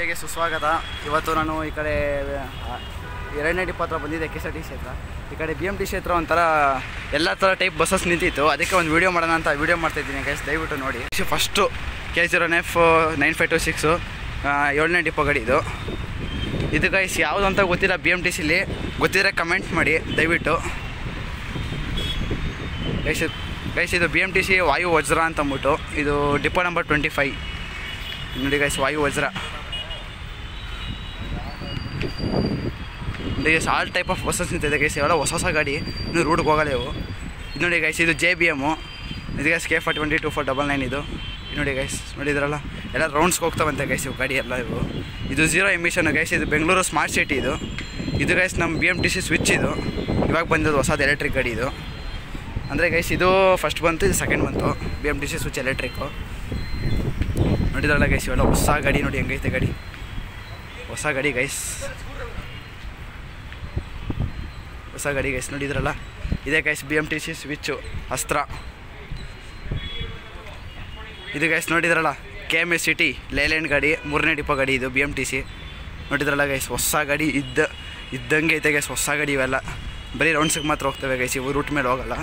ವಿಡಿಯೋಗೆ ಸುಸ್ವಾಗತ ಇವತ್ತು ನಾನು ಈ ಕಡೆ ಆ, ಎರಡನೇ ಡಿಪೋ ಹತ್ರ ಬಂದಿದ್ದೆ K S R T C ಹತ್ರ ಈ ಕಡೆ ಬಿ ಎಮ್ ಟಿ ಸಿ ಹತ್ರ ಒಂಥರ ಎಲ್ಲ ಥರ ಟೈಪ್ ಬಸ್ಸಸ್ ನಿಂತಿತ್ತು ಅದಕ್ಕೆ ಒಂದು ವೀಡಿಯೋ ಮಾಡೋಣ ಅಂತ ವೀಡಿಯೋ ಮಾಡ್ತಾಯಿದ್ದೀನಿ ಗೈಸ್ ದಯವಿಟ್ಟು ನೋಡಿ first K zero F nine five two six ಏಳನೇ ಡಿಪೋ ಗಾಡಿ ಇದು ಇದು ಗೈಸ್ ಯಾವುದು ಅಂತ ಗೊತ್ತಿಲ್ಲ ಬಿ ಎಮ್ ಟಿ ಸಿಲಿ ಗೊತ್ತಿದ್ರೆ ಕಮೆಂಟ್ ಮಾಡಿ ದಯವಿಟ್ಟು ಗೈಸ್ ಗೈಸ್ ಇದು B M T C Vayu Vajra ಅಂತ ಅಂದ್ಬಿಟ್ಟು ಇದು ಡಿಪೋ ನಂಬರ್ ಟ್ವೆಂಟಿ ಫೈವ್ ನೋಡಿ ಗೈಸ್ ವಾಯು ವಜ್ರ ನೋಡಿ guys all type of buses ನಿಂತಿದೆ ಗೈಸ್ ಇವೆಲ್ಲ ಹೊಸ ಹೊಸ ಗಾಡಿ ಇನ್ನು ರೂಟ್ಗೆ ಹೋಗಲ್ಲ ಇವು ಇದು ನೋಡಿ ಗೈಸ್ ಇದು ಜೆ ಬಿ ಎಮ್ಮು ಇದು guys K four twenty two four double nine ಇದು ಇದು ನೋಡಿ ಗೈಸ್ ನೋಡಿದ್ರಲ್ಲ ಎಲ್ಲ ರೌಂಡ್ಸ್ಗೆ ಹೋಗ್ತಾವಂತೆ ಗೈಸ್ ಇವು ಗಾಡಿ ಎಲ್ಲ ಇವು ಇದು ಝೀರೋ ಎಮಿಷನ್ ಗೈಸ್ ಇದು ಬೆಂಗಳೂರು ಸ್ಮಾರ್ಟ್ ಸಿಟಿ ಇದು ಇದು ಗೈಸ್ ನಮ್ಮ B M T C switch ಇದು ಇವಾಗ ಬಂದಿದ್ದು ಹೊಸದು ಎಲೆಕ್ಟ್ರಿಕ್ ಗಾಡಿ ಇದು ಅಂದರೆ ಗೈಸ್ ಇದು ಫಸ್ಟ್ ಬಂತು ಇದು ಸೆಕೆಂಡ್ ಬಂತು B M T C switch electric ನೋಡಿದ್ರಲ್ಲ ಗೈಸ್ ಇವೆಲ್ಲ ಹೊಸ ಗಾಡಿ ನೋಡಿ ಹೆಂಗೈತೆ ಗಾಡಿ ಹೊಸ ಗಾಡಿ ಗೈಸ್ ಹೊಸ ಗಾಡಿ ಗೈಸ್ ನೋಡಿದ್ರಲ್ಲ ಇದೇ guys B M T C switch ಅಸ್ತ್ರ ಇದು ಗೈಸ್ ನೋಡಿದ್ರಲ್ಲ K M S city Leyland ಗಾಡಿ ಮೂರನೇ ಡಿಪೋ ಗಾಡಿ ಇದು ಬಿ ಎಮ್ ಟಿ ಸಿ ನೋಡಿದ್ರಲ್ಲ ಗೈಸ್ ಹೊಸ ಗಾಡಿ ಇದ್ದ ಇದ್ದಂಗೆ ಐತೆ ಗೈಸ್ ಹೊಸ ಗಾಡಿ ಇವೆಲ್ಲ ಬರೀ ರೌಂಡ್ಸಿಗೆ ಮಾತ್ರ ಹೋಗ್ತವೆ ಗೈಸ್ ಇವು ರೂಟ್ ಮೇಲೆ ಹೋಗಲ್ಲ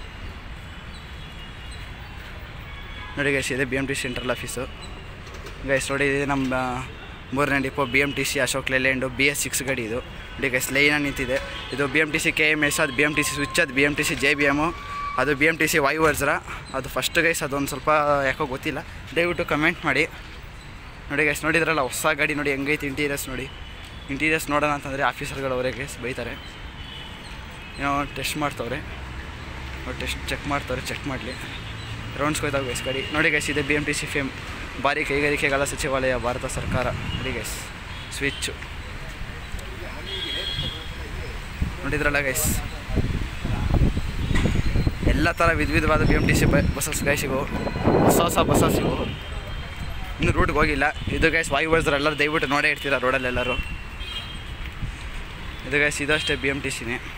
ನೋಡಿ ಗೈಸ್ ಇದೆ B M T C central office guys ನೋಡಿ ಇದು ನಮ್ಮ ಮೂರನೇ depot B M T C Ashok Leyland B S six ಗಾಡಿ ಇದು ನೋಡಿ ಗೈಸ್ ಲೈನಾಗಿ ನಿಂತಿದೆ ಇದು B M T C K M S ಅದು B M T C switch ಅದು B M T C J B M ಅದು B M T C Vayu Vajra ಅದು ಫಸ್ಟ್ ಗೈಸ್ ಅದೊಂದು ಸ್ವಲ್ಪ ಯಾಕೋ ಗೊತ್ತಿಲ್ಲ ದಯವಿಟ್ಟು ಕಮೆಂಟ್ ಮಾಡಿ ನೋಡಿ ಗೈಸ್ ನೋಡಿದ್ರಲ್ಲ ಹೊಸ ಗಾಡಿ ನೋಡಿ ಹೆಂಗೈತೆ ಇಂಟೀರಿಯರ್ಸ್ ನೋಡಿ ಇಂಟೀರಿಯರ್ಸ್ ನೋಡೋಣ ಅಂತಂದರೆ ಆಫೀಸರ್ಗಳು ಅವರೇ ಗೈಸ್ ಬೈತಾರೆ ಏನೋ ಟೆಸ್ಟ್ ಮಾಡ್ತವ್ರೆ ಟೆಸ್ಟ್ ಚೆಕ್ ಮಾಡ್ತವ್ರೆ ಚೆಕ್ ಮಾಡಲಿ ರೌಂಡ್ಸ್ಗೆ ಹೋಯ್ತಾವೆ ಗೈಸ್ ಗಾಡಿ ನೋಡಿ ಗೈಸ್ ಇದೆ B M T C FAME ಭಾರಿ ಕೈಗಾರಿಕೆಗಳ ಸಚಿವಾಲಯ ಭಾರತ ಸರ್ಕಾರ ನೋಡಿ ಗೈಸ್ ಸ್ವಿಚ್ಚು ನೋಡಿದ್ರಲ್ಲ ಗೈಸ್ ಎಲ್ಲ ಥರ ವಿಧ ವಿಧವಾದ B M T C buses guys ಇವು ಹೊಸ ಹೊಸ ಬಸ್ಸಸ್ ಇವು ಇನ್ನೂ ರೂಟ್ಗೆ ಹೋಗಿಲ್ಲ ಇದು ಗೈಸ್ ವಾಯು ಬಸ್ರು ಎಲ್ಲರೂ ದಯವಿಟ್ಟು ನೋಡೇ ಇರ್ತೀರ ರೋಡಲ್ಲೆಲ್ಲರೂ ಇದು ಗೈಸ್ ಇದು ಅಷ್ಟೇ ಬಿ ಎಮ್ ಟಿ ಸಿನೇ